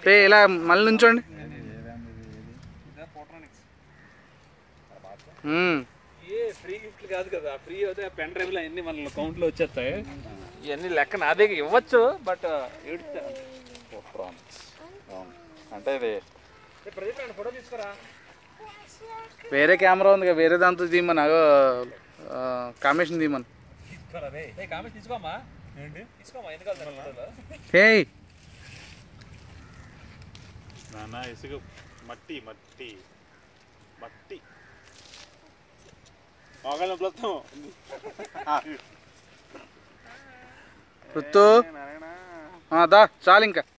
ఏ ఇలా మళ్ళీ నుంచోండి మ్మ్. ఏ ఫ్రీ గిఫ్ట్లు కాదు కదా ఫ్రీ అయితే పెన్ డ్రైవ్లు అన్ని మన కౌంట్లో వచ్చేస్తాయి ఇవన్నీ లెక్క నా దగ్గర ఇవ్వచ్చు బట్ అంటే ఇది ప్రదీప్ ఫోటో తీసుకురా వేరే కెమెరా ఉంది కదా, వేరే దాంతో తీయమని అగో ఆ, కాంబినేషన్ తీయమని కామెంట్ తీసుకోమా ఏంటి తీసుకోమా ఎందుకు హే నాన్న ఇసుక మట్టి మట్టి మట్టి మోకాళ్ళ నొప్పులు రుత్తు ఆ, దా చాలు ఇంకా